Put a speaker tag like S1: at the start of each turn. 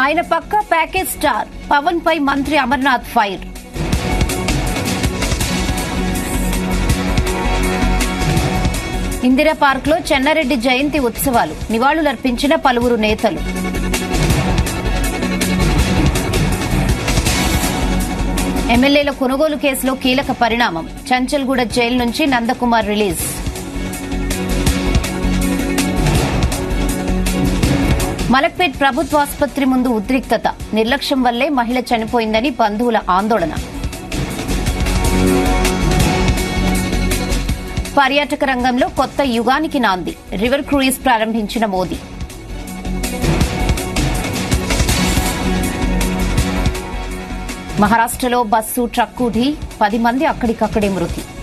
S1: ఆయన పక్క package star Pawan పై మంత్రి అమర్నాథ్ ఫైర్ ఇందిరా పార్క్ లో చెన్నారెడ్డి జయంతి ఉత్సవాలు నివాళులర్పించిన పలువురు నేతలు ఎమ్మెల్యేల కొనుగోలు కేసులో కీలక పరిణామం చంచల్గూడ జైలు నుంచి నందకుమార్ రిలీజ్ మలక్పేట్ ప్రభుత్వ ఆసుపత్రి ముందు ఉద్రిక్తత నిర్లక్ష్యం వల్లే మహిళ చనిపోయిందని బంధువుల ఆందోళన పర్యాటక రంగంలో కొత్త యుగానికి నాంది రివర్ క్రూయిజ్ ప్రారంభించిన మోదీ మహారాష్ట్రలో బస్సు ట్రక్కు ఢీ పది మంది అక్కడికక్కడే మృతి